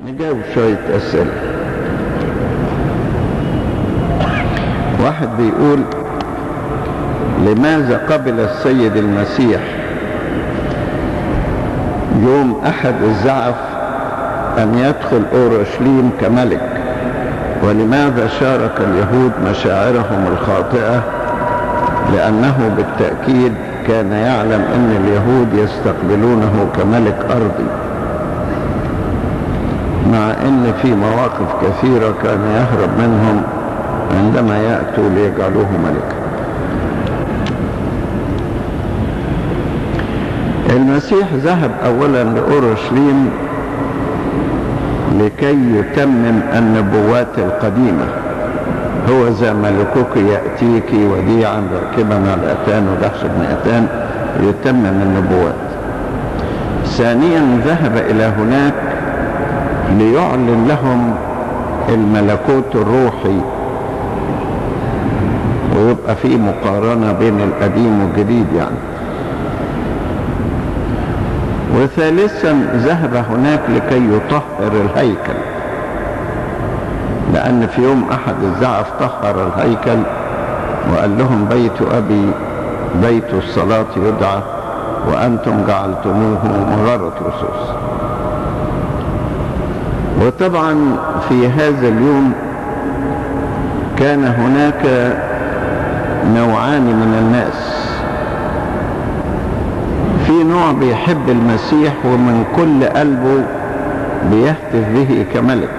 نجاوب شوية أسئلة واحد بيقول لماذا قبل السيد المسيح يوم أحد الزعف أن يدخل أورشليم كملك ولماذا شارك اليهود مشاعرهم الخاطئة لأنه بالتأكيد كان يعلم أن اليهود يستقبلونه كملك أرضي مع أن في مواقف كثيرة كان يهرب منهم عندما يأتوا ليجعلوه ملكا المسيح ذهب أولا لأورشليم لكي يتمم النبوات القديمة هو ذا ملكك يأتيك وديعا راكبا على أتان ودحش بن أتان يتمم النبوات ثانيا ذهب إلى هناك ليعلن لهم الملكوت الروحي ويبقى في مقارنة بين القديم والجديد يعني وثالثا ذهب هناك لكي يطهر الهيكل لأن في يوم أحد الزعف طهر الهيكل وقال لهم بيت أبي بيت الصلاة يدعى وأنتم جعلتموه مغارة لصوص وطبعا في هذا اليوم كان هناك نوعان من الناس في نوع بيحب المسيح ومن كل قلبه بيهتف به كملك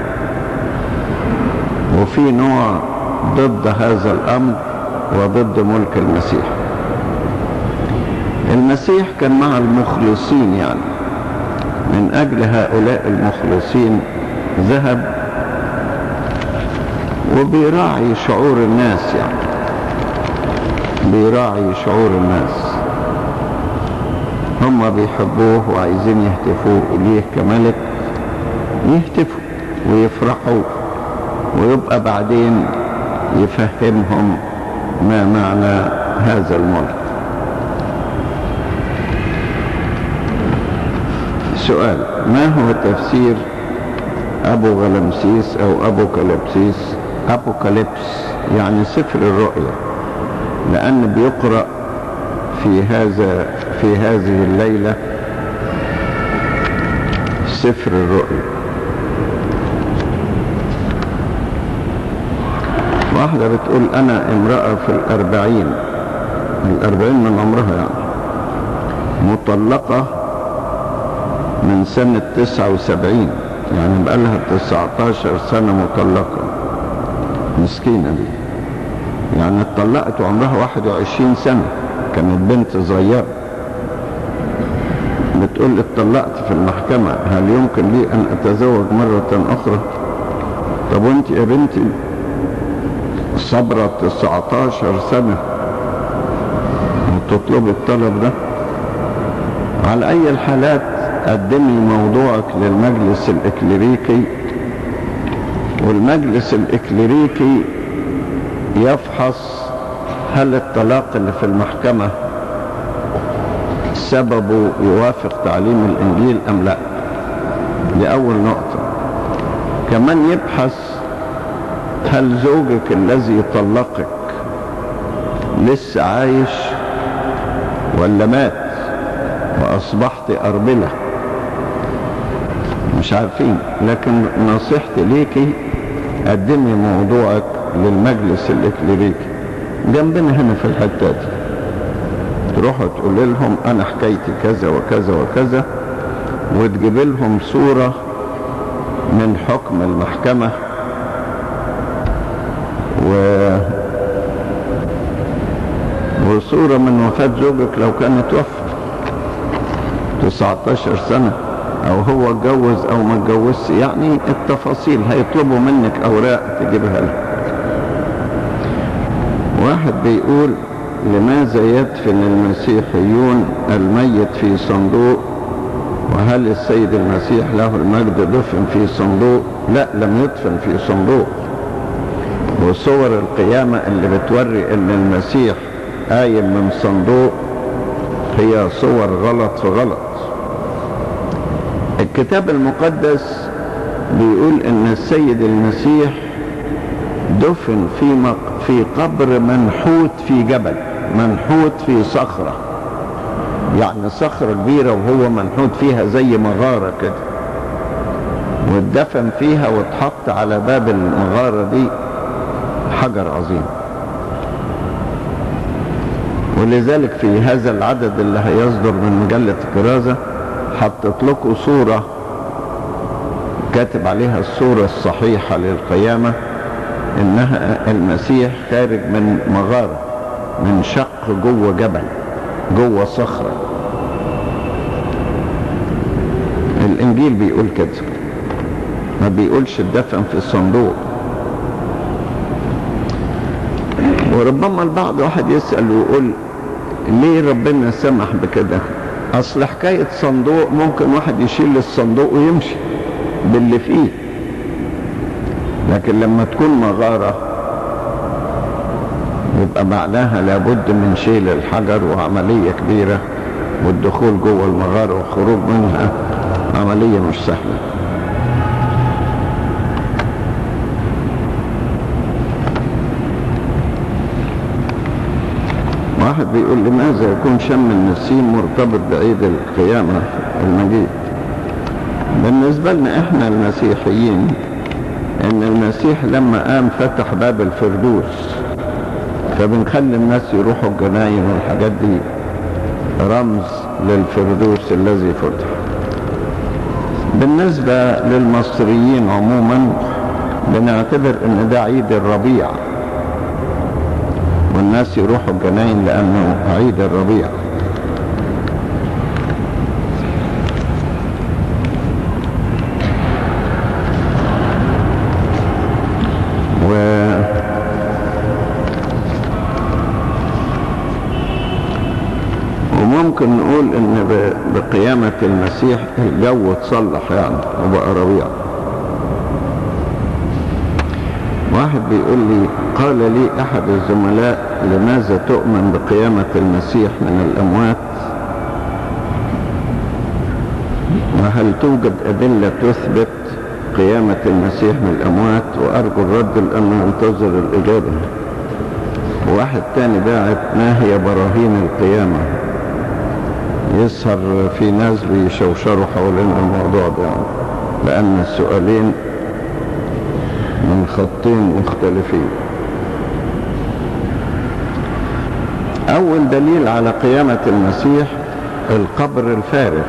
وفي نوع ضد هذا الأمر وضد ملك المسيح المسيح كان مع المخلصين يعني من أجل هؤلاء المخلصين ذهب وبيراعي شعور الناس يعني بيراعي شعور الناس هم بيحبوه وعايزين يهتفوا إليه كملك يهتفوا ويفرحوا ويبقى بعدين يفهمهم ما معنى هذا الملك سؤال ما هو تفسير أبو غلمسيس أو أبو كاليبسيس أبو كاليبس يعني سفر الرؤيا لأن بيقرأ في هذا في هذه الليلة سفر الرؤيا واحدة بتقول أنا امرأة في الأربعين الأربعين من عمرها يعني مطلقة من سنة تسعة وسبعين يعني بقالها تسعتاشر سنة مطلقة مسكينة دي يعني اتطلقت وعمرها واحد وعشرين سنة كانت بنت صغيرة بتقول اتطلقت في المحكمة هل يمكن لي أن أتزوج مرة أخرى طب وانت يا بنتي صبرة 19 سنة وتطلب الطلب ده على أي الحالات قدمي موضوعك للمجلس الإكليريكي والمجلس الإكليريكي يفحص هل الطلاق اللي في المحكمة سببه يوافق تعليم الإنجيل أم لا دي أول نقطة كمان يبحث هل زوجك الذي طلقك لسه عايش ولا مات وأصبحت أرملة مش عارفين لكن نصيحتي ليكي قدمي موضوعك للمجلس الإكليريكي جنبنا هنا في الحتة دي تروحوا تقول لهم أنا حكايتي كذا وكذا وكذا وتجيب لهم صورة من حكم المحكمة و وصورة من وفاة زوجك لو كان توفى 19 سنة او هو اتجوز او ما اتجوزش يعني التفاصيل هيطلبوا منك اوراق تجيبها له واحد بيقول لماذا يدفن المسيحيون الميت في صندوق وهل السيد المسيح له المجد دفن في صندوق لا لم يدفن في صندوق وصور القيامة اللي بتوري ان المسيح قايم من صندوق هي صور غلط في غلط الكتاب المقدس بيقول ان السيد المسيح دفن في مق... في قبر منحوت في جبل منحوت في صخرة يعني صخرة كبيرة وهو منحوت فيها زي مغارة كده واتدفن فيها واتحط على باب المغارة دي حجر عظيم ولذلك في هذا العدد اللي هيصدر من مجلة الكرازة حطت لكم صورة كاتب عليها الصورة الصحيحة للقيامة انها المسيح خارج من مغارة من شق جوه جبل جوه صخرة الانجيل بيقول كده ما بيقولش الدفن في الصندوق وربما البعض واحد يسأل ويقول ليه ربنا سمح بكده اصل حكاية صندوق ممكن واحد يشيل الصندوق ويمشي باللي فيه لكن لما تكون مغارة يبقى معناها لابد من شيل الحجر وعملية كبيرة والدخول جوه المغارة والخروج منها عملية مش سهلة واحد بيقول لماذا يكون شم النسيم مرتبط بعيد القيامة المجيد بالنسبة لنا احنا المسيحيين ان المسيح لما قام فتح باب الفردوس فبنخلي الناس يروحوا الجناين والحاجات دي رمز للفردوس الذي فتح بالنسبة للمصريين عموما بنعتبر ان ده عيد الربيع والناس يروحوا الجناين لانه عيد الربيع و وممكن نقول ان ب- بقيامة المسيح الجو اتصلح يعني وبقى ربيع واحد بيقول لي قال لي احد الزملاء لماذا تؤمن بقيامة المسيح من الاموات وهل توجد ادلة تثبت قيامة المسيح من الاموات وارجو الرد لانه انتظر الاجابة واحد تاني باعت ما هي براهين القيامة يسهر في ناس بيشوشروا حوالين الموضوع ده يعني لان السؤالين من خطين مختلفين اول دليل على قيامة المسيح القبر الفارغ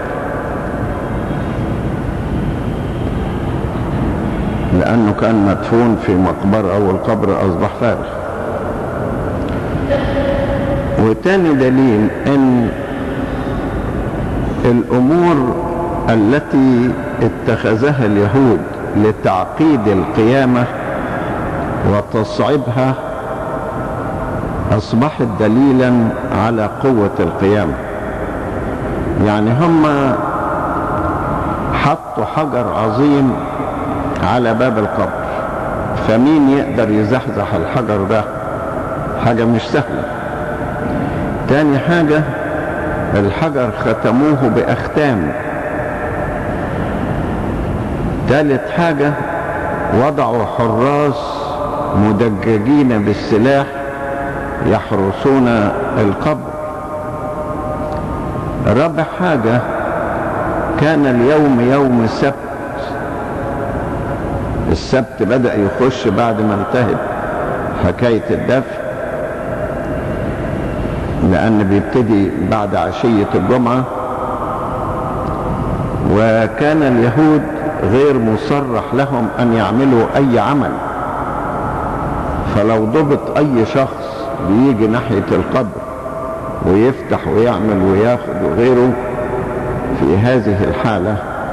لانه كان مدفون في مقبرة والقبر اصبح فارغ وتاني دليل ان الامور التي اتخذها اليهود لتعقيد القيامة وتصعيبها اصبحت دليلا على قوة القيامة يعني هم حطوا حجر عظيم على باب القبر فمين يقدر يزحزح الحجر ده حاجة مش سهلة تاني حاجة الحجر ختموه بأختام تالت حاجة وضعوا حراس مدججين بالسلاح يحرسون القبر رابع حاجة كان اليوم يوم السبت السبت بدأ يخش بعد ما انتهت حكاية الدفن لأن بيبتدي بعد عشية الجمعة وكان اليهود غير مصرح لهم أن يعملوا أي عمل فلو ضبط أي شخص بيجي ناحية القبر ويفتح ويعمل وياخد وغيره في هذه الحالة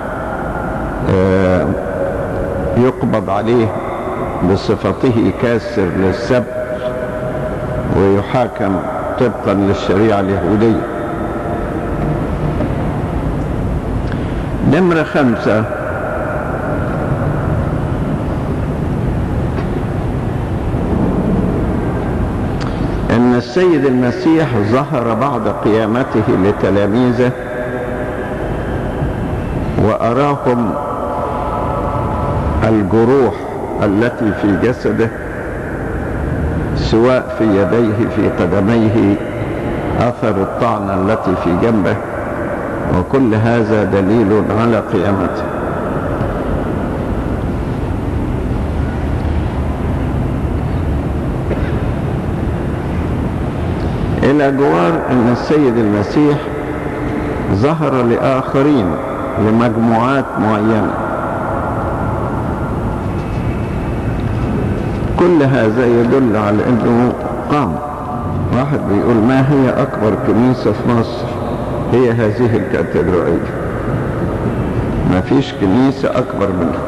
آه، يقبض عليه بصفته كاسر للسبت ويحاكم طبقا للشريعة اليهودية نمرة خمسة ان السيد المسيح ظهر بعد قيامته لتلاميذه واراهم الجروح التي في جسده سواء في يديه في قدميه أثر الطعنة التي في جنبه وكل هذا دليل على قيامته إلى جوار أن السيد المسيح ظهر لآخرين لمجموعات معينة كل هذا يدل على أنه قام واحد بيقول ما هي أكبر كنيسة في مصر هي هذه الكاتدرائية ما فيش كنيسة أكبر منها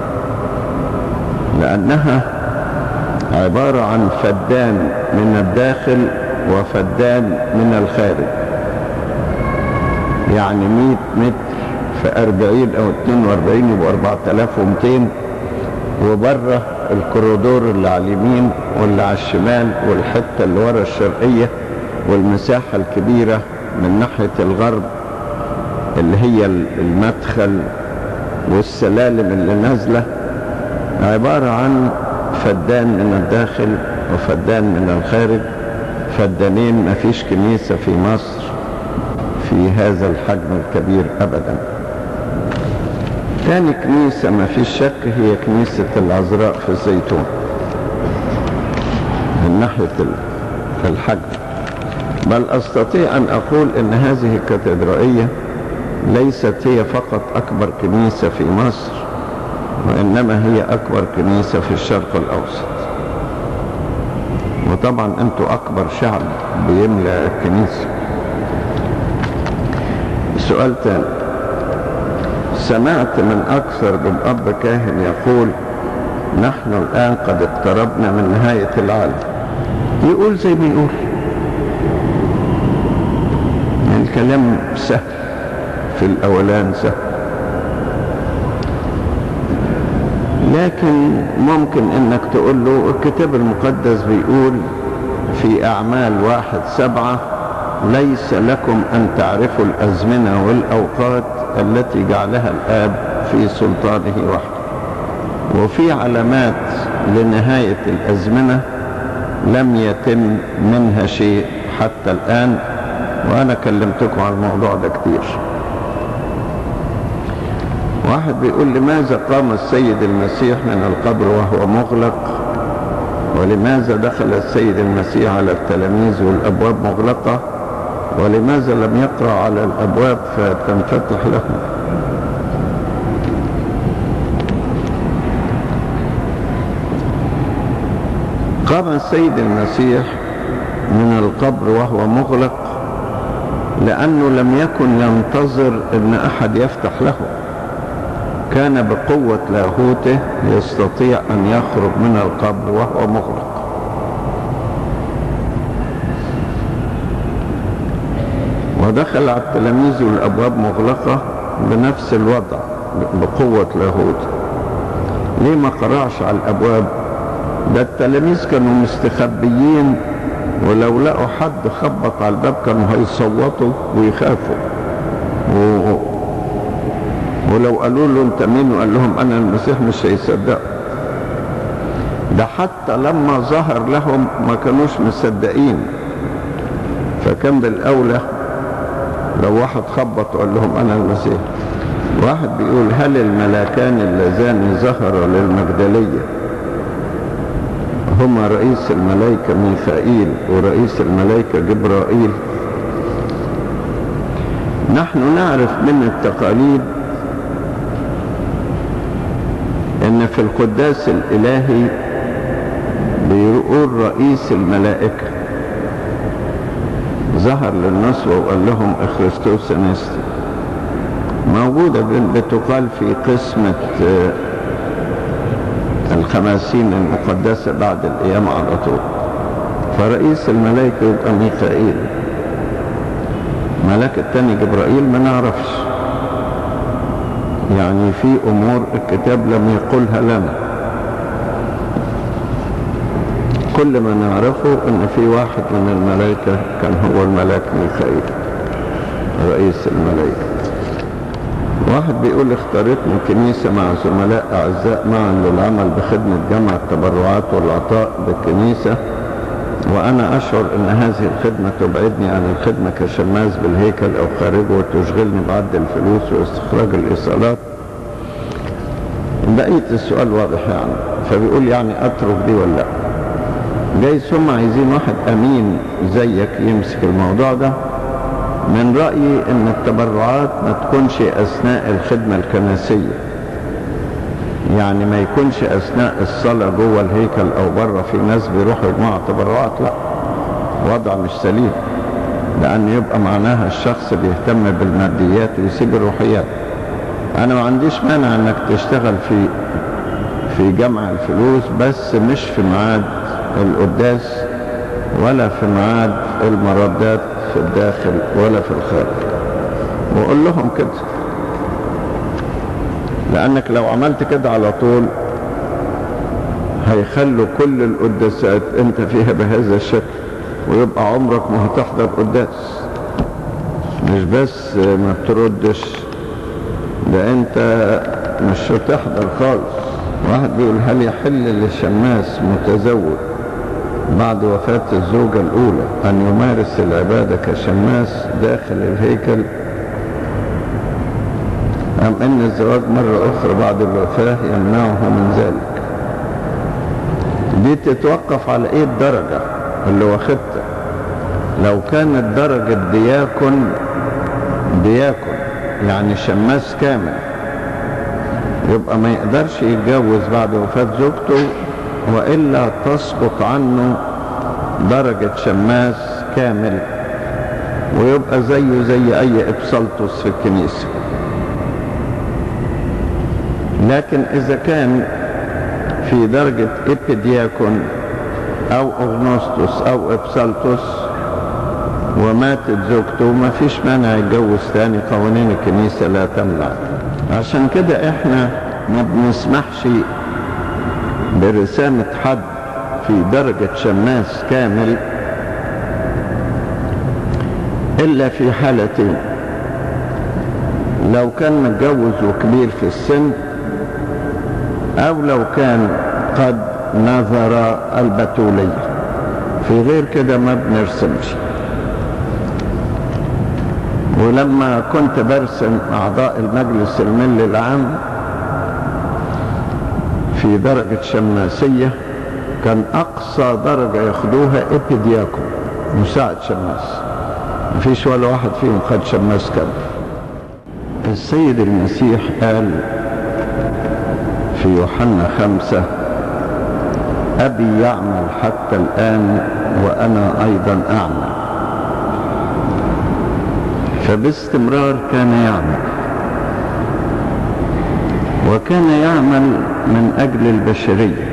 لأنها عبارة عن فدان من الداخل وفدان من الخارج يعني 100 متر في 40 أو 42 يبقى 4200 وبره الكوريدور اللي على اليمين واللي على الشمال والحتة اللي ورا الشرقية والمساحة الكبيرة من ناحية الغرب اللي هي المدخل والسلالم اللي نازلة عبارة عن فدان من الداخل وفدان من الخارج فدانين ما فيش كنيسة في مصر في هذا الحجم الكبير أبدا ثاني كنيسة ما فيش شك هي كنيسة العذراء في الزيتون من ناحية الحجم بل أستطيع أن أقول أن هذه الكاتدرائية ليست هي فقط أكبر كنيسة في مصر وإنما هي أكبر كنيسة في الشرق الأوسط وطبعا أنتوا أكبر شعب بيملأ الكنيسة سؤال تاني سمعت من أكثر من أب كاهن يقول نحن الآن قد اقتربنا من نهاية العالم يقول زي ما يقول يعني الكلام سهل في الأولان سهل لكن ممكن انك تقول له الكتاب المقدس بيقول في اعمال واحد سبعة ليس لكم ان تعرفوا الازمنة والاوقات التي جعلها الاب في سلطانه وحده وفي علامات لنهاية الازمنة لم يتم منها شيء حتى الان وانا كلمتكم عن الموضوع ده كتير واحد بيقول لماذا قام السيد المسيح من القبر وهو مغلق ولماذا دخل السيد المسيح على التلاميذ والأبواب مغلقة ولماذا لم يقرأ على الأبواب فتنفتح لهم قام السيد المسيح من القبر وهو مغلق لأنه لم يكن ينتظر أن أحد يفتح له كان بقوة لاهوته يستطيع أن يخرج من القبر وهو مغلق ودخل على التلاميذ والأبواب مغلقة بنفس الوضع بقوة لاهوته ليه ما قرعش على الأبواب ده التلاميذ كانوا مستخبيين ولو لقوا حد خبط على الباب كانوا هيصوتوا ويخافوا و... ولو قالوا له انت مين وقال لهم انا المسيح مش هيصدقوا ده حتى لما ظهر لهم ما كانوش مصدقين فكان بالاولى لو واحد خبط وقال لهم انا المسيح واحد بيقول هل الملاكان اللذان ظهرا للمجدلية هما رئيس الملائكة ميخائيل ورئيس الملائكة جبرائيل نحن نعرف من التقاليد ان في القداس الالهي بيقول رئيس الملائكة ظهر للنسوة وقال لهم اخرستوس انستي موجودة بتقال في قسمة الخماسين المقدسة بعد القيامة على طول فرئيس الملائكة يبقى ميخائيل ملاك التاني جبرائيل ما نعرفش يعني في امور الكتاب لم يقولها لنا كل ما نعرفه ان في واحد من الملائكة كان هو الملاك ميخائيل رئيس الملائكة واحد بيقول اختارتنا الكنيسة مع زملاء أعزاء معا للعمل بخدمة جمع التبرعات والعطاء بالكنيسة وأنا أشعر أن هذه الخدمة تبعدني عن الخدمة كشماس بالهيكل أو خارجه وتشغلني بعد الفلوس واستخراج الإيصالات بقية السؤال واضح يعني فبيقول يعني أترك دي ولا لا جايز هم عايزين واحد أمين زيك يمسك الموضوع ده من رأيي أن التبرعات ما تكونش أثناء الخدمة الكنسية يعني ما يكونش أثناء الصلاة جوه الهيكل أو بره في ناس بيروحوا يجمعوا تبرعات لا وضع مش سليم لأن يبقى معناها الشخص بيهتم بالماديات ويسيب الروحيات أنا ما عنديش مانع أنك تشتغل في في جمع الفلوس بس مش في ميعاد القداس ولا في ميعاد المردات في الداخل ولا في الخارج وقول لهم كده لأنك لو عملت كده على طول هيخلوا كل القداسات انت فيها بهذا الشكل ويبقى عمرك ما هتحضر قداس مش بس ما بتردش ده انت مش هتحضر خالص واحد بيقول هل يحل للشماس متزوج بعد وفاة الزوجة الأولى أن يمارس العبادة كشماس داخل الهيكل أم أن الزواج مرة أخرى بعد الوفاة يمنعه من ذلك دي تتوقف على إيه الدرجة اللي واخدتها لو كانت درجة دياكون دياكون يعني شماس كامل يبقى ما يقدرش يتجوز بعد وفاة زوجته وإلا تسقط عنه درجة شماس كامل ويبقى زيه زي أي إبسلطس في الكنيسة لكن إذا كان في درجة إبيدياكون أو أغنوستوس أو إبسلطس وماتت زوجته ما فيش مانع يتجوز تاني قوانين الكنيسة لا تمنع عشان كده احنا ما بنسمحش برسامة حد في درجة شماس كامل إلا في حالتين لو كان متجوز وكبير في السن أو لو كان قد نظر البتولية في غير كده ما بنرسمش ولما كنت برسم أعضاء المجلس الملي العام في درجة شماسية كان أقصى درجة ياخدوها إبيدياكو مساعد شماس مفيش ولا واحد فيهم خد شماس كامل السيد المسيح قال في يوحنا خمسة أبي يعمل حتى الآن وأنا أيضا أعمل فباستمرار كان يعمل وكان يعمل من أجل البشرية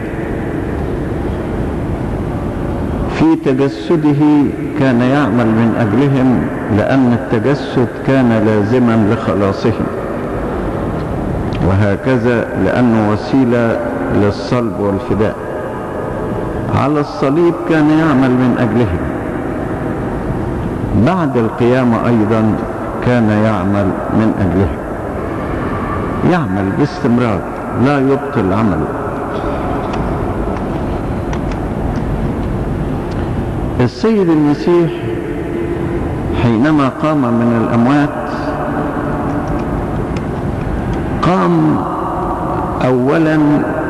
في تجسده كان يعمل من أجلهم لأن التجسد كان لازما لخلاصهم وهكذا لأنه وسيلة للصلب والفداء على الصليب كان يعمل من أجلهم بعد القيامة أيضا كان يعمل من أجلهم يعمل باستمرار لا يبطل عمله السيد المسيح حينما قام من الأموات قام أولا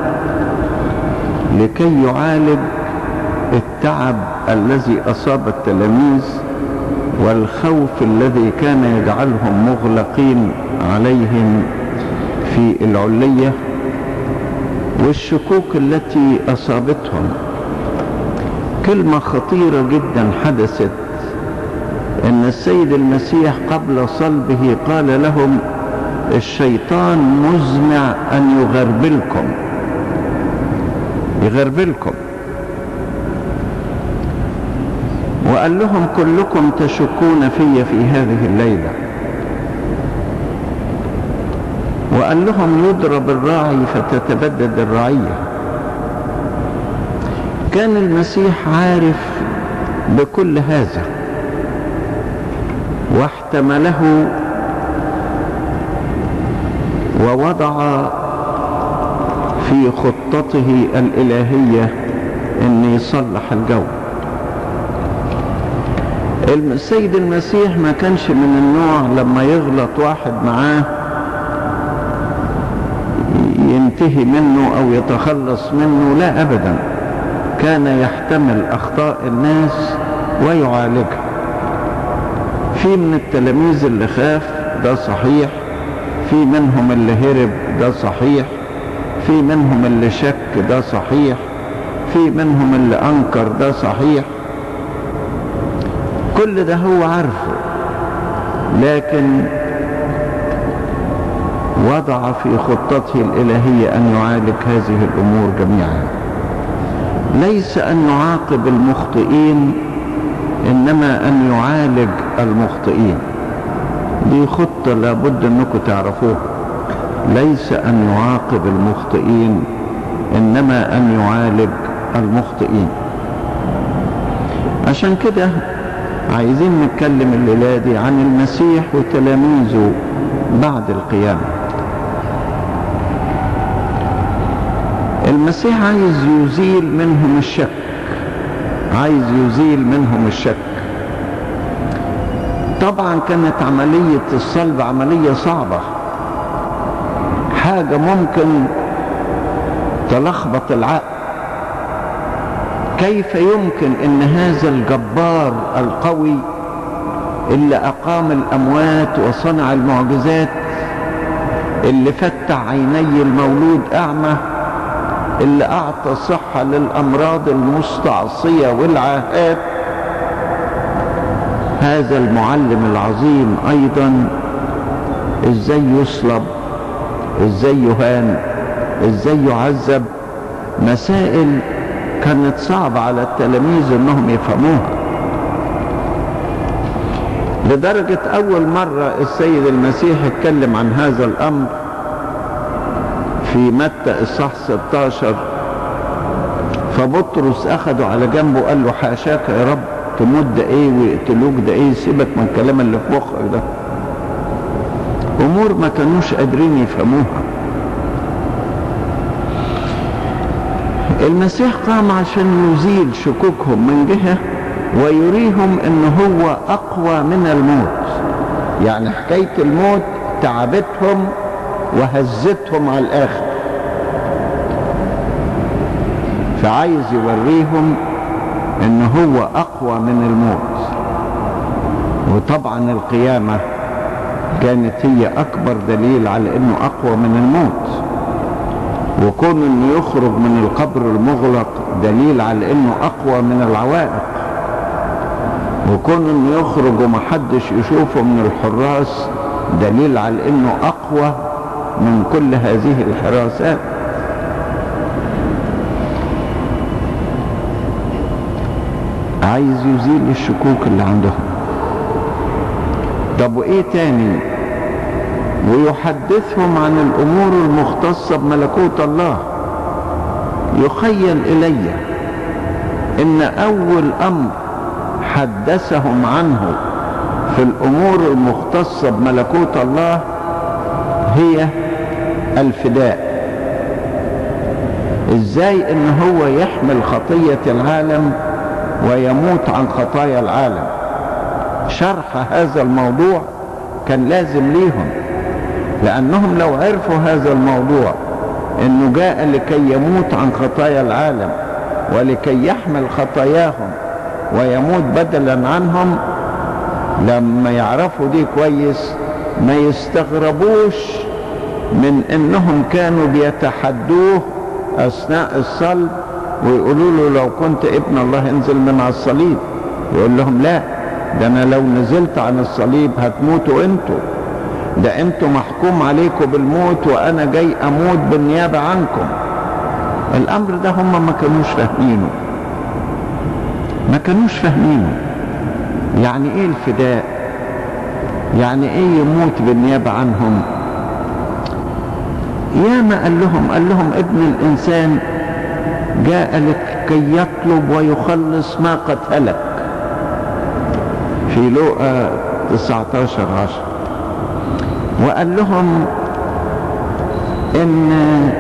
لكي يعالج التعب الذي أصاب التلاميذ والخوف الذي كان يجعلهم مغلقين عليهم في العلية والشكوك التي أصابتهم كلمة خطيرة جدا حدثت ان السيد المسيح قبل صلبه قال لهم الشيطان مزمع ان يغربلكم يغربلكم وقال لهم كلكم تشكون في في هذه الليلة وقال لهم يضرب الراعي فتتبدد الرعيه كان المسيح عارف بكل هذا واحتمله ووضع في خطته الإلهية أن يصلح الجو السيد المسيح ما كانش من النوع لما يغلط واحد معاه ينتهي منه او يتخلص منه لا ابدا كان يحتمل اخطاء الناس ويعالجها في من التلاميذ اللي خاف ده صحيح في منهم اللي هرب ده صحيح في منهم اللي شك ده صحيح في منهم اللي انكر ده صحيح كل ده هو عارفه لكن وضع في خطته الإلهية أن يعالج هذه الأمور جميعا ليس أن يعاقب المخطئين إنما أن يعالج المخطئين دي خطة لابد أنكم تعرفوها ليس أن يعاقب المخطئين إنما أن يعالج المخطئين عشان كده عايزين نتكلم الليلة دي عن المسيح وتلاميذه بعد القيامة المسيح عايز يزيل منهم الشك عايز يزيل منهم الشك طبعا كانت عملية الصلب عملية صعبة حاجة ممكن تلخبط العقل كيف يمكن ان هذا الجبار القوي اللي اقام الاموات وصنع المعجزات اللي فتح عيني المولود اعمى اللي اعطى صحة للامراض المستعصية والعاهات هذا المعلم العظيم ايضا ازاي يصلب ازاي يهان ازاي يعذب مسائل كانت صعبة على التلاميذ انهم يفهموها لدرجة اول مرة السيد المسيح اتكلم عن هذا الامر في متى اصحاح 16 فبطرس اخده على جنبه قال له حاشاك يا رب تموت ده ايه ويقتلوك ده ايه سيبك من الكلام اللي في مخك ده امور ما كانوش قادرين يفهموها المسيح قام عشان يزيل شكوكهم من جهة ويريهم ان هو اقوى من الموت يعني حكاية الموت تعبتهم وهزتهم على الاخر فعايز يوريهم ان هو اقوى من الموت وطبعا القيامة كانت هي اكبر دليل على انه اقوى من الموت وكون انه يخرج من القبر المغلق دليل على انه اقوى من العوائق وكون انه يخرج ومحدش يشوفه من الحراس دليل على انه اقوى من كل هذه الحراسات عايز يزيل الشكوك اللي عندهم طب وايه تاني ويحدثهم عن الامور المختصة بملكوت الله يخيل الي ان اول امر حدثهم عنه في الامور المختصة بملكوت الله هي الفداء ازاي ان هو يحمل خطية العالم ويموت عن خطايا العالم شرح هذا الموضوع كان لازم ليهم لأنهم لو عرفوا هذا الموضوع أنه جاء لكي يموت عن خطايا العالم ولكي يحمل خطاياهم ويموت بدلا عنهم لما يعرفوا دي كويس ما يستغربوش من انهم كانوا بيتحدوه اثناء الصلب ويقولوا له لو كنت ابن الله انزل من على الصليب يقول لهم لا ده انا لو نزلت عن الصليب هتموتوا انتوا ده انتوا محكوم عليكم بالموت وانا جاي اموت بالنيابة عنكم الامر ده هم ما كانوش فاهمينه ما كانوش فاهمينه يعني ايه الفداء يعني ايه يموت بالنيابة عنهم يا ما قال لهم قال لهم ابن الانسان جاء لكي يطلب ويخلص ما قد هلك في لوقا 19 10 وقال لهم ان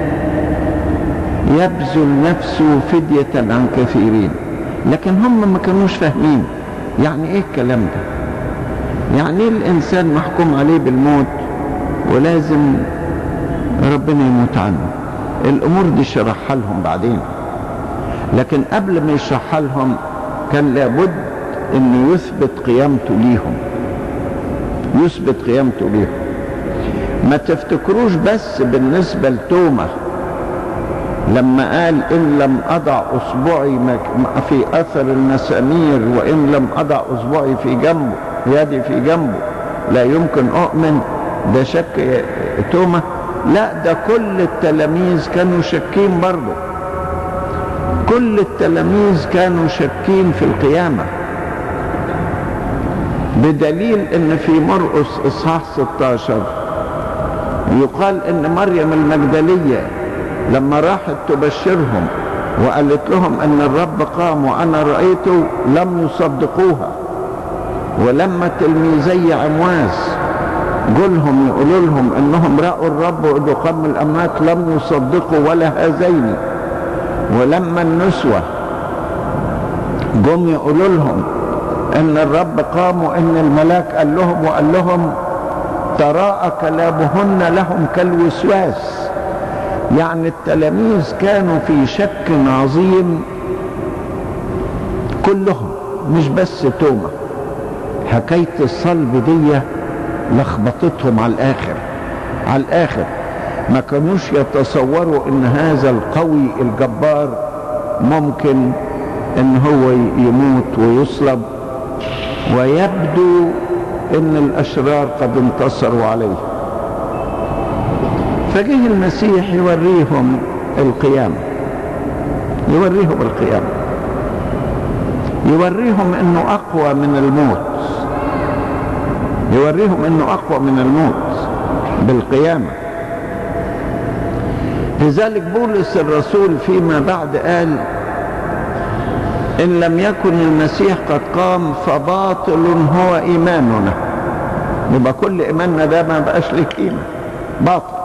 يبذل نفسه فدية عن كثيرين لكن هم ما كانوش فاهمين يعني ايه الكلام ده يعني ايه الانسان محكوم عليه بالموت ولازم ربنا يموت عنه الامور دي شرحها لهم بعدين لكن قبل ما يشرحها لهم كان لابد انه يثبت قيامته ليهم يثبت قيامته ليهم ما تفتكروش بس بالنسبة لتومة لما قال إن لم أضع أصبعي في أثر المسامير وإن لم أضع أصبعي في جنبه يدي في جنبه لا يمكن أؤمن ده شك تومة لا ده كل التلاميذ كانوا شاكين برضه كل التلاميذ كانوا شاكين في القيامة بدليل ان في مرقس اصحاح 16 يقال ان مريم المجدلية لما راحت تبشرهم وقالت لهم ان الرب قام وانا رأيته لم يصدقوها ولما تلميذي عمواس جولهم يقولوا لهم انهم رأوا الرب وإذ قام الاموات لم يصدقوا ولا هذين ولما النسوة جم يقولوا لهم ان الرب قام وان الملاك قال لهم وقال لهم تراءى كلامهن لهم كالوسواس يعني التلاميذ كانوا في شك عظيم كلهم مش بس توما حكاية الصلب دي لخبطتهم على الاخر على الاخر ما كانوش يتصوروا ان هذا القوي الجبار ممكن ان هو يموت ويصلب ويبدو ان الاشرار قد انتصروا عليه فجه المسيح يوريهم القيامة يوريهم القيامة يوريهم انه اقوى من الموت يوريهم انه اقوى من الموت بالقيامة لذلك بولس الرسول فيما بعد قال إن لم يكن المسيح قد قام فباطل هو إيماننا يبقى كل إيماننا ده ما بقاش له قيمة باطل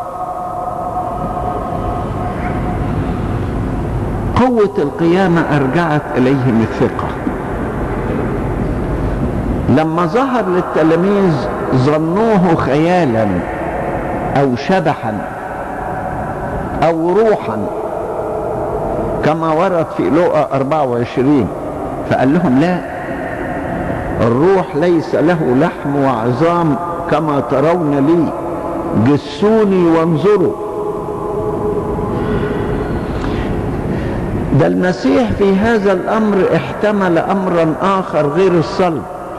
قوة القيامة أرجعت إليهم الثقة لما ظهر للتلاميذ ظنوه خيالا أو شبحا أو روحا كما ورد في لقى 24 فقال لهم لا الروح ليس له لحم وعظام كما ترون لي جسوني وانظروا ده المسيح في هذا الامر احتمل امرا اخر غير الصلب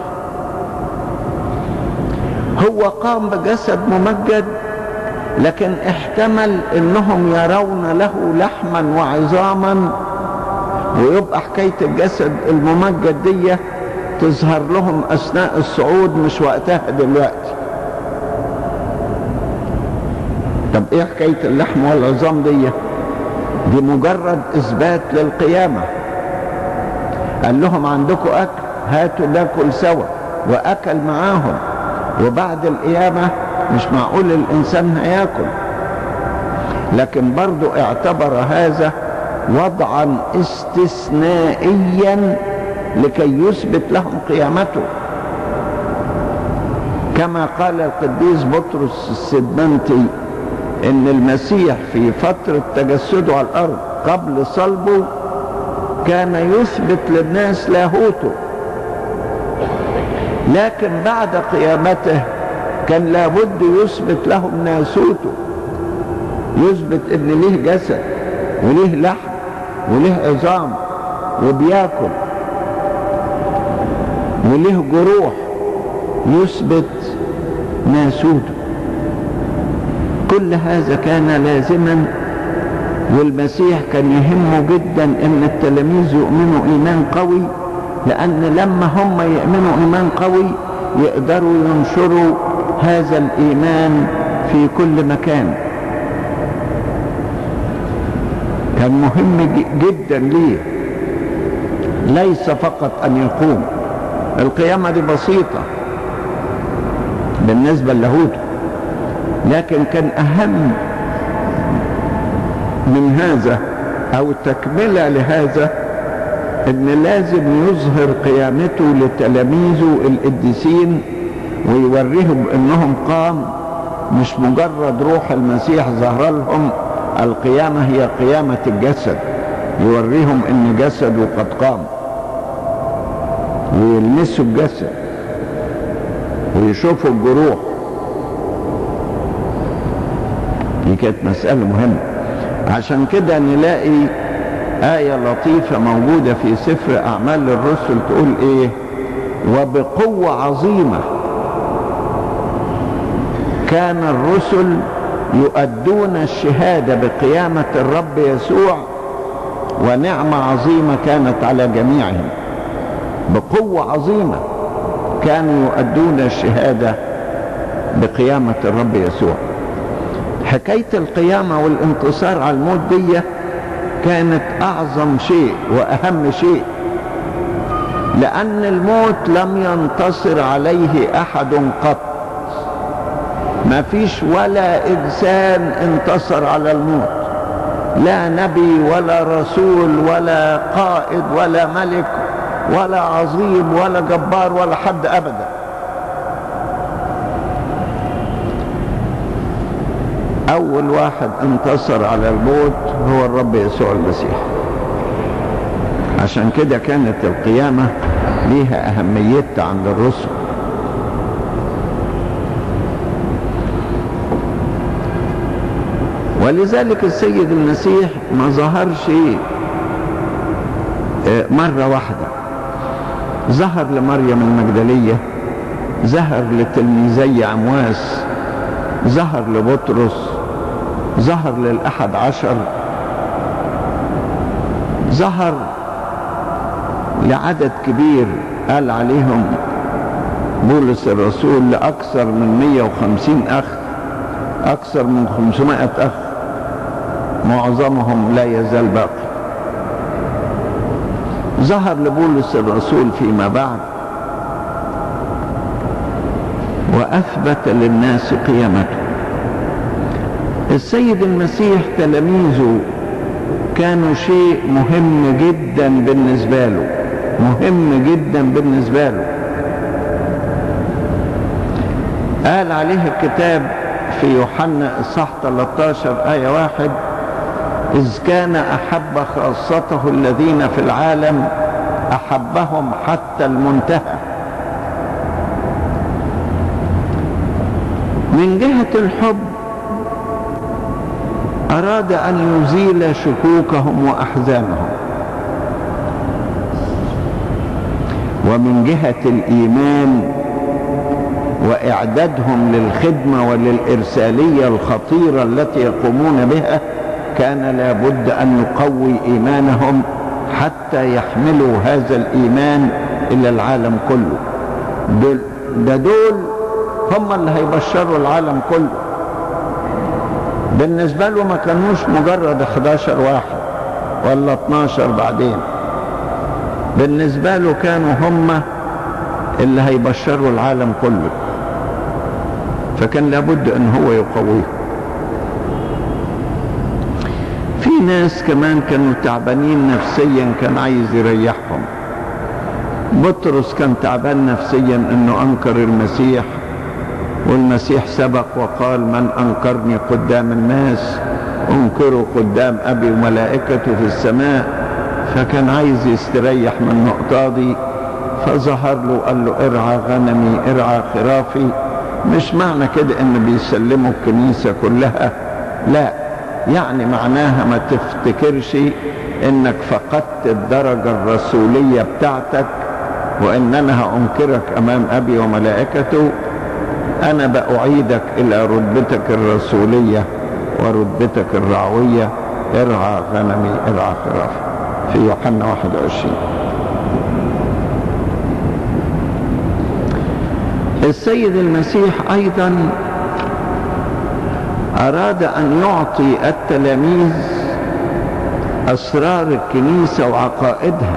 هو قام بجسد ممجد لكن احتمل انهم يرون له لحما وعظاما ويبقى حكاية الجسد الممجد دي تظهر لهم اثناء الصعود مش وقتها دلوقتي طب ايه حكاية اللحم والعظام دي دي مجرد اثبات للقيامة قال لهم عندكم اكل هاتوا ناكل سوا واكل معاهم وبعد القيامة مش معقول الانسان هياكل لكن برضو اعتبر هذا وضعا استثنائيا لكي يثبت لهم قيامته كما قال القديس بطرس السدمنتي ان المسيح في فترة تجسده على الارض قبل صلبه كان يثبت للناس لاهوته لكن بعد قيامته كان لابد يثبت لهم ناسوته يثبت ان ليه جسد وليه لحم وليه عظام وبياكل وليه جروح يثبت ناسوته كل هذا كان لازما والمسيح كان يهمه جدا ان التلاميذ يؤمنوا ايمان قوي لان لما هم يؤمنوا ايمان قوي يقدروا ينشروا هذا الايمان في كل مكان كان مهم جدا ليه ليس فقط ان يقوم القيامة دي بسيطة بالنسبة للاهوت لكن كان اهم من هذا او تكملة لهذا ان لازم يظهر قيامته لتلاميذه القديسين ويوريهم انهم قام مش مجرد روح المسيح ظهر لهم القيامة هي قيامة الجسد يوريهم ان جسده قد قام ويلمسوا الجسد ويشوفوا الجروح دي كانت مسألة مهمة عشان كده نلاقي آية لطيفة موجودة في سفر أعمال الرسل تقول إيه وبقوة عظيمة كان الرسل يؤدون الشهادة بقيامة الرب يسوع ونعمة عظيمة كانت على جميعهم بقوة عظيمة كانوا يؤدون الشهادة بقيامة الرب يسوع حكاية القيامة والانتصار على الموت دي كانت أعظم شيء وأهم شيء لأن الموت لم ينتصر عليه أحد قط ما فيش ولا إنسان انتصر على الموت لا نبي ولا رسول ولا قائد ولا ملك ولا عظيم ولا جبار ولا حد أبدا أول واحد انتصر على الموت هو الرب يسوع المسيح عشان كده كانت القيامة ليها أهميتها عند الرسل ولذلك السيد المسيح ما ظهرش مرة واحدة ظهر لمريم المجدلية ظهر لتلميذي عمواس ظهر لبطرس ظهر للأحد عشر ظهر لعدد كبير قال عليهم بولس الرسول لأكثر من 150 أخ أكثر من 500 أخ معظمهم لا يزال باقي ظهر لبولس الرسول فيما بعد وأثبت للناس قيامته السيد المسيح تلاميذه كانوا شيء مهم جدا بالنسبة له مهم جدا بالنسبة له قال عليه الكتاب في يوحنا اصحاح 13 آية واحد إذ كان أحب خاصته الذين في العالم أحبهم حتى المنتهى من جهة الحب أراد أن يزيل شكوكهم وأحزانهم ومن جهة الإيمان وإعدادهم للخدمة وللإرسالية الخطيرة التي يقومون بها كان لابد أن يقوي إيمانهم حتى يحملوا هذا الإيمان إلى العالم كله دول ده دول هم اللي هيبشروا العالم كله بالنسبة له ما كانوش مجرد 11 واحد ولا 12 بعدين بالنسبة له كانوا هم اللي هيبشروا العالم كله فكان لابد ان هو يقويهم في ناس كمان كانوا تعبانين نفسيا كان عايز يريحهم بطرس كان تعبان نفسيا انه انكر المسيح والمسيح سبق وقال من انكرني قدام الناس انكره قدام ابي وملائكته في السماء فكان عايز يستريح من النقطة دي فظهر له قال له ارعى غنمي ارعى خرافي مش معنى كده ان بيسلموا الكنيسة كلها لا يعني معناها ما تفتكرش انك فقدت الدرجة الرسولية بتاعتك وان انا هانكرك امام ابي وملائكته انا بأعيدك الى رتبتك الرسولية ورتبتك الرعوية ارعى غنمي ارعى خرافي في يوحنا 21 السيد المسيح ايضا اراد ان يعطي التلاميذ اسرار الكنيسه وعقائدها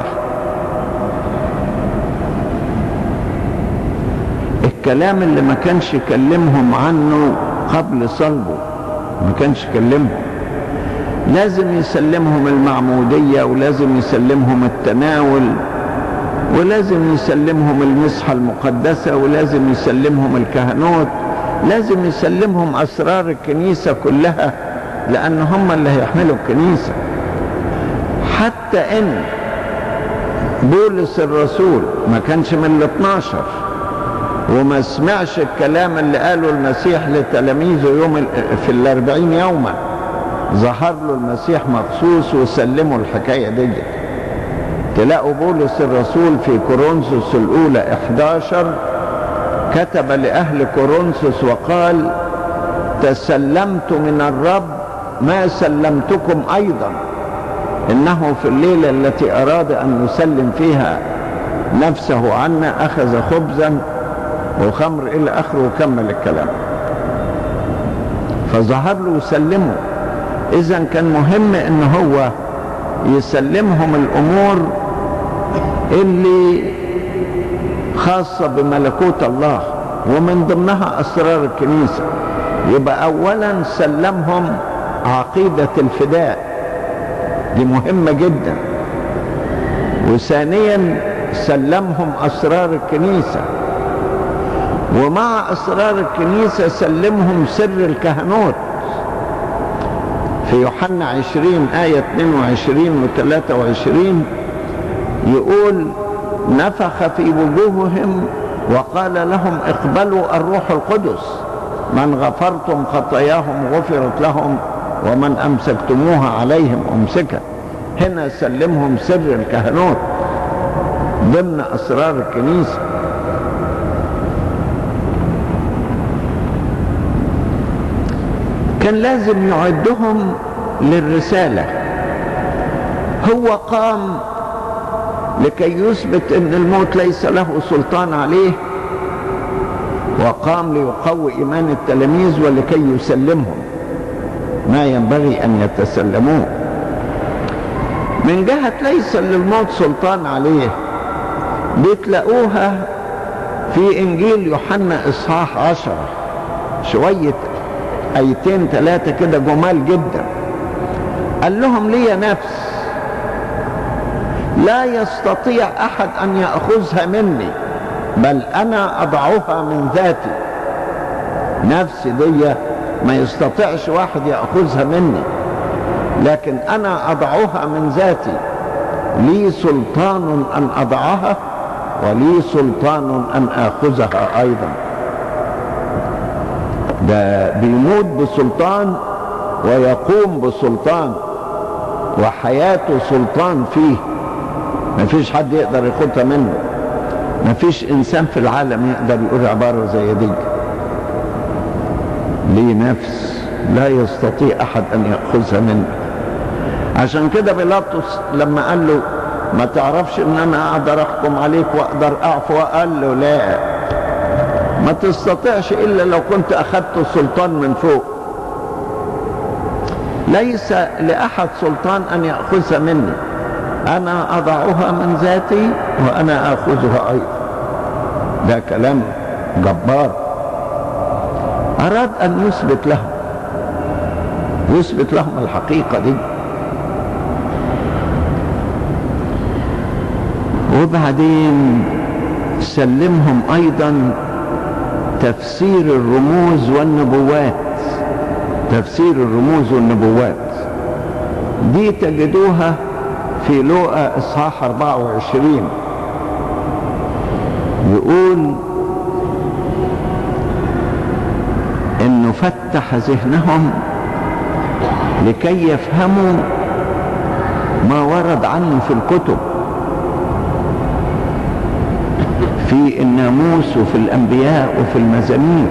الكلام اللي ما كانش يكلمهم عنه قبل صلبه ما كانش يكلمهم لازم يسلمهم المعمودية ولازم يسلمهم التناول ولازم يسلمهم المسحة المقدسة ولازم يسلمهم الكهنوت لازم يسلمهم أسرار الكنيسة كلها لأن هم اللي هيحملوا الكنيسة حتى إن بولس الرسول ما كانش من ال 12 وما سمعش الكلام اللي قاله المسيح لتلاميذه يوم في الأربعين يوما ظهر له المسيح مخصوص وسلمه الحكاية دي تلاقوا بولس الرسول في كورنثوس الأولى 11 كتب لأهل كورنثوس وقال تسلمت من الرب ما سلمتكم أيضا إنه في الليلة التي أراد أن يسلم فيها نفسه عنا أخذ خبزا وخمر إلى آخره وكمل الكلام فظهر له وسلمه إذا كان مهم إن هو يسلمهم الأمور اللي خاصة بملكوت الله ومن ضمنها أسرار الكنيسة يبقى أولا سلمهم عقيدة الفداء دي مهمة جدا وثانيا سلمهم أسرار الكنيسة ومع أسرار الكنيسة سلمهم سر الكهنوت في يوحنا 20 آية 22 و 23 يقول نفخ في وجوههم وقال لهم اقبلوا الروح القدس من غفرتم خطاياهم غفرت لهم ومن أمسكتموها عليهم أمسكت هنا سلمهم سر الكهنوت ضمن أسرار الكنيسة كان لازم يعدهم للرسالة هو قام لكي يثبت ان الموت ليس له سلطان عليه وقام ليقوي ايمان التلاميذ ولكي يسلمهم ما ينبغي ان يتسلموه من جهة ليس للموت سلطان عليه بتلاقوها في انجيل يوحنا اصحاح عشرة شوية ايتين ثلاثة كده جمال جدا قال لهم لي نفس لا يستطيع احد ان ياخذها مني بل انا اضعها من ذاتي نفسي دي ما يستطيعش واحد ياخذها مني لكن انا اضعها من ذاتي لي سلطان ان اضعها ولي سلطان ان اخذها ايضا ده بيموت بسلطان ويقوم بسلطان وحياته سلطان فيه ما فيش حد يقدر ياخدها منه ما فيش انسان في العالم يقدر يقول عبارة زي دي ليه نفس لا يستطيع احد ان يأخذها منه عشان كده بيلاطس لما قال له ما تعرفش ان انا اقدر احكم عليك واقدر اعفو قال له لا ما تستطيعش الا لو كنت اخذت السلطان من فوق ليس لاحد سلطان ان ياخذها مني انا اضعها من ذاتي وانا اخذها ايضا ده كلام جبار اراد ان يثبت لهم يثبت لهم الحقيقه دي وبعدين سلمهم ايضا تفسير الرموز والنبوات تفسير الرموز والنبوات دي تجدوها في لوقا اصحاح 24 يقول انه فتح ذهنهم لكي يفهموا ما ورد عنه في الكتب في الناموس وفي الانبياء وفي المزامير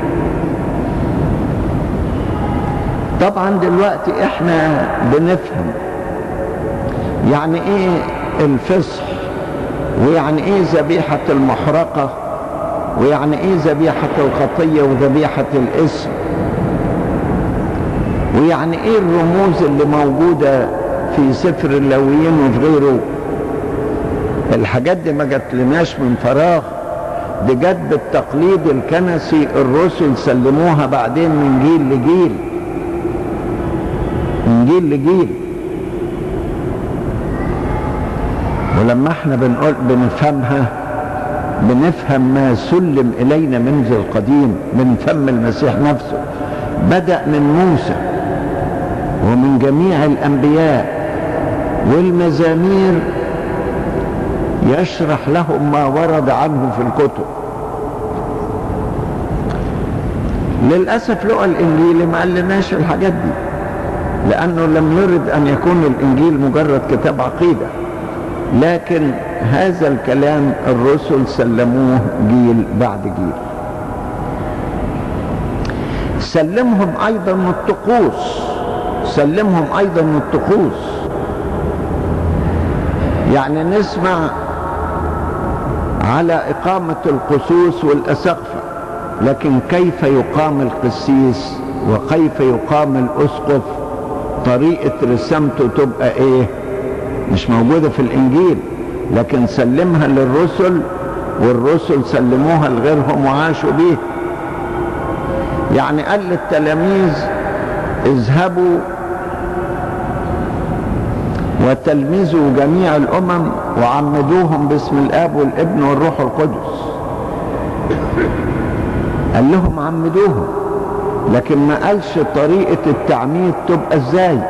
طبعا دلوقتي احنا بنفهم يعني ايه الفصح ويعني ايه ذبيحة المحرقة ويعني ايه ذبيحة الخطية وذبيحة الاسم ويعني ايه الرموز اللي موجودة في سفر اللاويين وفي غيره الحاجات دي ما جاتلناش من فراغ دي جت بالتقليد الكنسي الرسل سلموها بعدين من جيل لجيل من جيل لجيل ولما احنا بنقول بنفهمها بنفهم ما سلم الينا منذ القديم من فم المسيح نفسه بدأ من موسى ومن جميع الانبياء والمزامير يشرح لهم ما ورد عنه في الكتب للأسف لقى الإنجيل ما قالناش الحاجات دي لأنه لم يرد أن يكون الإنجيل مجرد كتاب عقيدة لكن هذا الكلام الرسل سلموه جيل بعد جيل سلمهم أيضا الطقوس سلمهم أيضا الطقوس يعني نسمع على إقامة القصوص والأسقفة لكن كيف يقام القسيس وكيف يقام الأسقف طريقة رسامته تبقى إيه مش موجودة في الإنجيل لكن سلمها للرسل والرسل سلموها لغيرهم وعاشوا بيه يعني قال للتلاميذ اذهبوا وتلمذوا جميع الأمم وعمدوهم باسم الآب والابن والروح القدس قال لهم عمدوهم لكن ما قالش طريقة التعميد تبقى ازاي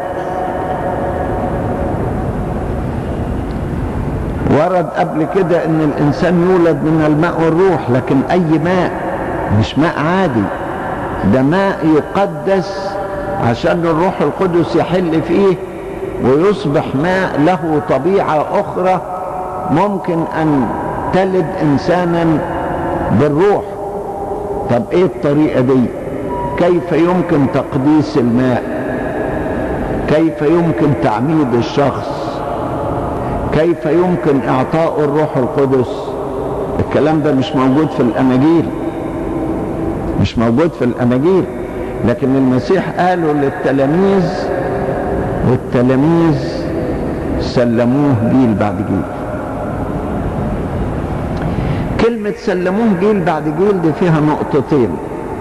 ورد قبل كده ان الانسان يولد من الماء والروح لكن اي ماء مش ماء عادي ده ماء يقدس عشان الروح القدس يحل فيه ويصبح ماء له طبيعة اخرى ممكن ان تلد انسانا بالروح طب ايه الطريقة دي كيف يمكن تقديس الماء كيف يمكن تعميد الشخص كيف يمكن اعطاء الروح القدس الكلام ده مش موجود في الاناجيل مش موجود في الاناجيل لكن المسيح قاله للتلاميذ والتلاميذ سلموه جيل بعد جيل كلمة سلموه جيل بعد جيل دي فيها نقطتين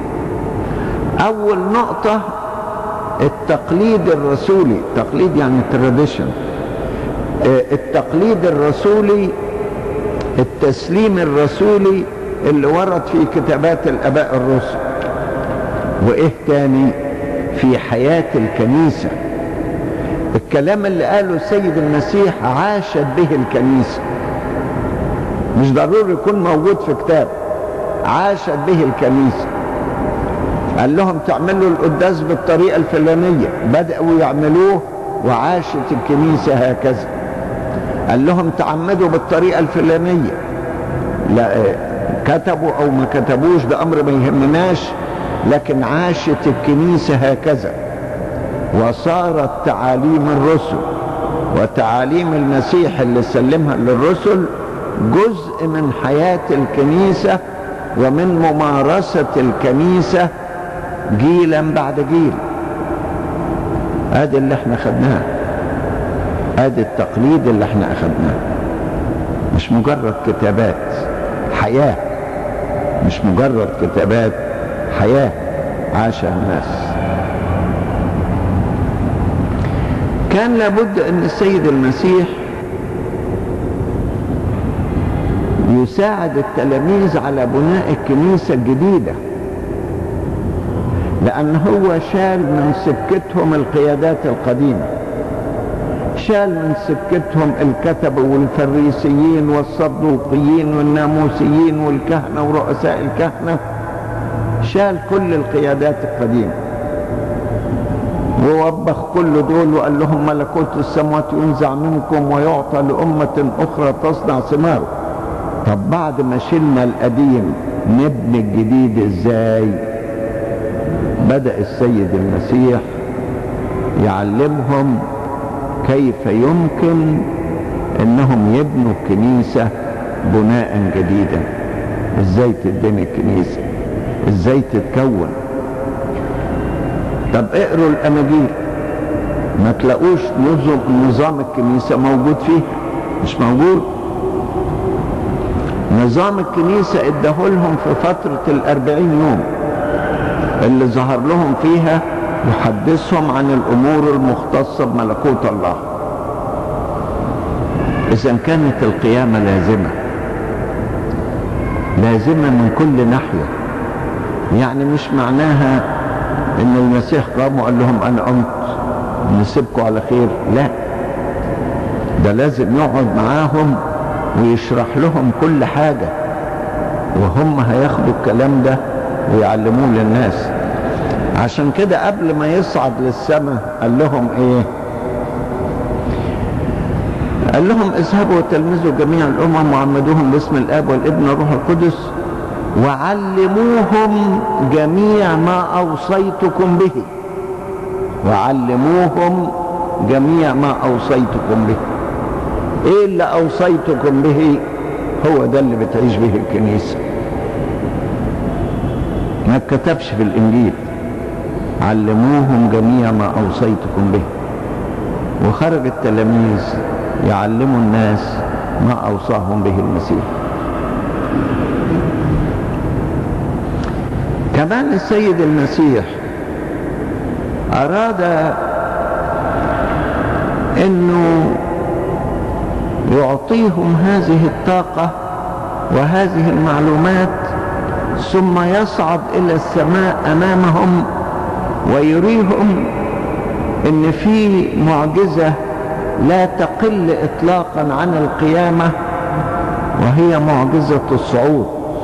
أول نقطة التقليد الرسولي تقليد يعني تراديشن التقليد الرسولي التسليم الرسولي اللي ورد في كتابات الآباء الرسل وإيه تاني في حياة الكنيسة الكلام اللي قاله السيد المسيح عاشت به الكنيسة مش ضروري يكون موجود في كتاب عاشت به الكنيسة قال لهم تعملوا القداس بالطريقة الفلانية بدأوا يعملوه وعاشت الكنيسة هكذا قال لهم تعمدوا بالطريقة الفلانية لا كتبوا او ما كتبوش ده امر ما يهمناش لكن عاشت الكنيسة هكذا وصارت تعاليم الرسل وتعاليم المسيح اللي سلمها للرسل جزء من حياة الكنيسة ومن ممارسة الكنيسة جيلا بعد جيل ادي اللي احنا خدناه ادي التقليد اللي احنا اخدناه مش مجرد كتابات حياة مش مجرد كتابات حياة عاشها الناس كان لابد ان السيد المسيح يساعد التلاميذ على بناء الكنيسة الجديدة لأن هو شال من سكتهم القيادات القديمة شال من سكتهم الكتب والفريسيين والصدوقيين والناموسيين والكهنة ورؤساء الكهنة شال كل القيادات القديمة ووبخ كل دول وقال لهم ملكوت السماوات ينزع منكم ويعطى لأمة أخرى تصنع ثماره طب بعد ما شلنا القديم نبني الجديد ازاي بدأ السيد المسيح يعلمهم كيف يمكن انهم يبنوا الكنيسة بناء جديدا ازاي تبني الكنيسة ازاي تتكون طب اقروا الاناجيل ما تلاقوش نظام, نظام الكنيسة موجود فيه مش موجود نظام الكنيسة اداهولهم في فترة الاربعين يوم اللي ظهر لهم فيها يحدثهم عن الأمور المختصة بملكوت الله إذا كانت القيامة لازمة لازمة من كل ناحية يعني مش معناها ان المسيح قام وقال لهم انا قمت نسيبكم على خير لا ده لازم يقعد معاهم ويشرح لهم كل حاجة وهم هياخدوا الكلام ده ويعلموه للناس عشان كده قبل ما يصعد للسماء قال لهم ايه قال لهم اذهبوا وتلمذوا جميع الامم وعمدوهم باسم الاب والابن والروح القدس وعلموهم جميع ما اوصيتكم به وعلموهم جميع ما اوصيتكم به ايه اللي اوصيتكم به هو ده اللي بتعيش به الكنيسه ما اتكتبش في الانجيل علموهم جميع ما اوصيتكم به وخرج التلاميذ يعلموا الناس ما اوصاهم به المسيح كمان السيد المسيح اراد انه يعطيهم هذه الطاقه وهذه المعلومات ثم يصعد الى السماء امامهم ويريهم ان في معجزه لا تقل اطلاقا عن القيامه وهي معجزه الصعود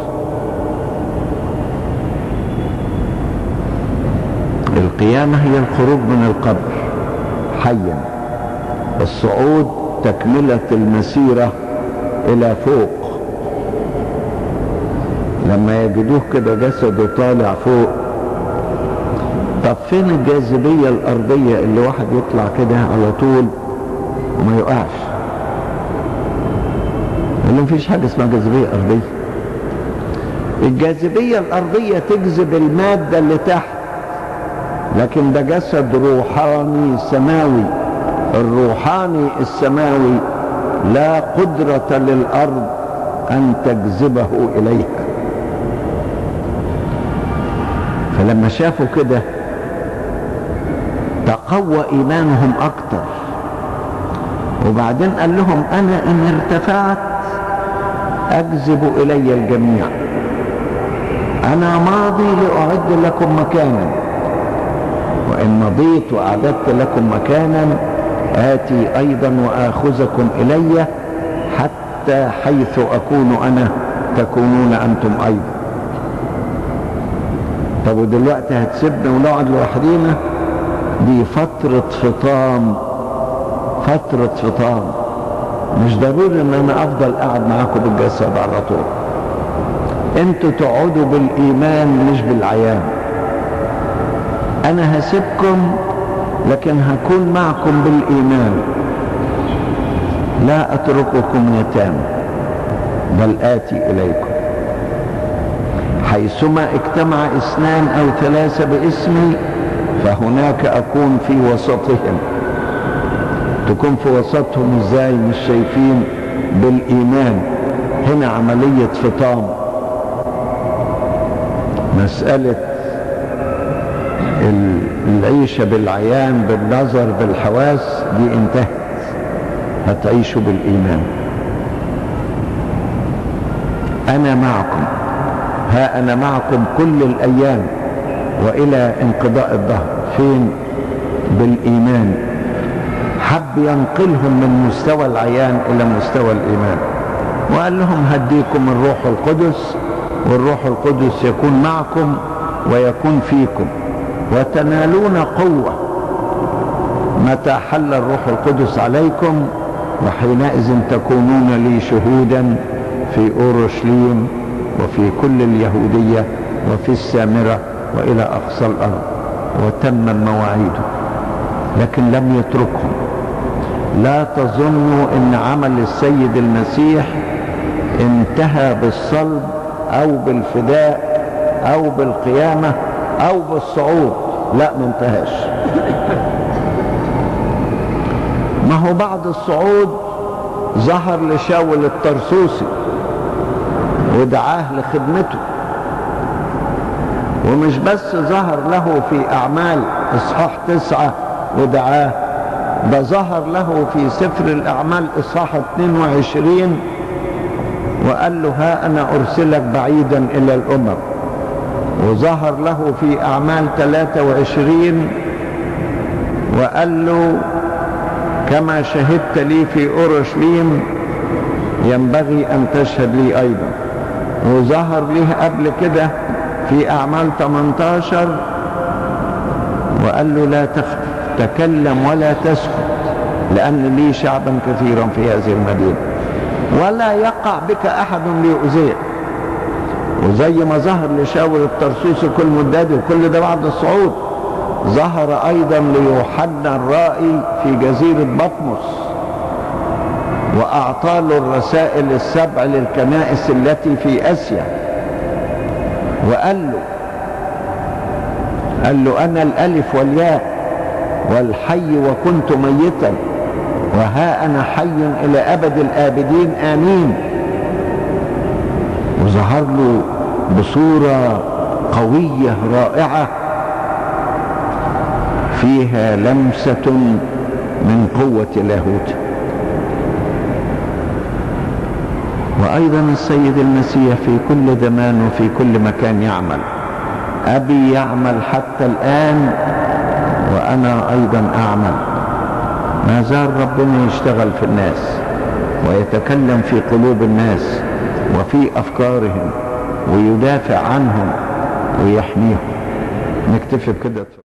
القيامه هي الخروج من القبر حيا الصعود تكمله المسيره الى فوق لما يجدوه كده جسده طالع فوق طب فين الجاذبية الأرضية اللي واحد يطلع كده على طول وما يقعش اللي مفيش حاجة اسمها جاذبية أرضية الجاذبية الأرضية تجذب المادة اللي تحت لكن ده جسد روحاني سماوي الروحاني السماوي لا قدرة للأرض أن تجذبه إليها فلما شافوا كده تقوى ايمانهم اكتر وبعدين قال لهم انا ان ارتفعت اجذب الي الجميع انا ماضي لاعد لكم مكانا وان مضيت واعددت لكم مكانا اتي ايضا واخذكم الي حتى حيث اكون انا تكونون انتم ايضا طب ودلوقتي هتسيبنا ونقعد لوحدينا دي فترة فطام فترة فطام مش ضروري ان انا افضل قاعد معاكم بالجسد على طول انتوا تقعدوا بالايمان مش بالعيان انا هسيبكم لكن هكون معكم بالايمان لا اترككم يتامى بل اتي اليكم حيثما اجتمع اثنان او ثلاثة باسمي فهناك اكون في وسطهم تكون في وسطهم ازاي مش شايفين بالايمان هنا عملية فطام مسألة العيشة بالعيان بالنظر بالحواس دي انتهت هتعيشوا بالايمان انا معكم ها أنا معكم كل الأيام وإلى انقضاء الظهر فين بالإيمان حب ينقلهم من مستوى العيان إلى مستوى الإيمان وقال لهم هديكم الروح القدس والروح القدس يكون معكم ويكون فيكم وتنالون قوة متى حل الروح القدس عليكم وحينئذ تكونون لي شهودا في أورشليم وفي كل اليهودية وفي السامرة وإلى أقصى الأرض وتم مواعيده لكن لم يتركهم لا تظنوا ان عمل السيد المسيح انتهى بالصلب او بالفداء او بالقيامة او بالصعود لا ما انتهاش ما هو بعد الصعود ظهر لشاول الطرسوسي ودعاه لخدمته ومش بس ظهر له في اعمال إصحاح تسعة ودعاه ده ظهر له في سفر الأعمال إصحاح 22 وقال له ها أنا أرسلك بعيدا إلى الأمم وظهر له في أعمال 23 وقال له كما شهدت لي في أورشليم ينبغي أن تشهد لي أيضا وظهر له قبل كده في أعمال 18 وقال له لا تخف تكلم ولا تسكت لأن لي شعبا كثيرا في هذه المدينة ولا يقع بك أحد ليؤذيك وزي ما ظهر لشاول الترسوسي كل مداد وكل ده بعد الصعود ظهر أيضا ليوحنا الرائي في جزيرة بطمس وأعطى له الرسائل السبع للكنائس التي في آسيا وقال له قال له أنا الألف والياء والحي وكنت ميتا وها أنا حي إلى أبد الآبدين آمين وظهر له بصورة قوية رائعة فيها لمسة من قوة لاهوت وأيضا السيد المسيح في كل زمان وفي كل مكان يعمل أبي يعمل حتى الآن وأنا أيضا أعمل ما زال ربنا يشتغل في الناس ويتكلم في قلوب الناس وفي أفكارهم ويدافع عنهم ويحميهم نكتفي بكده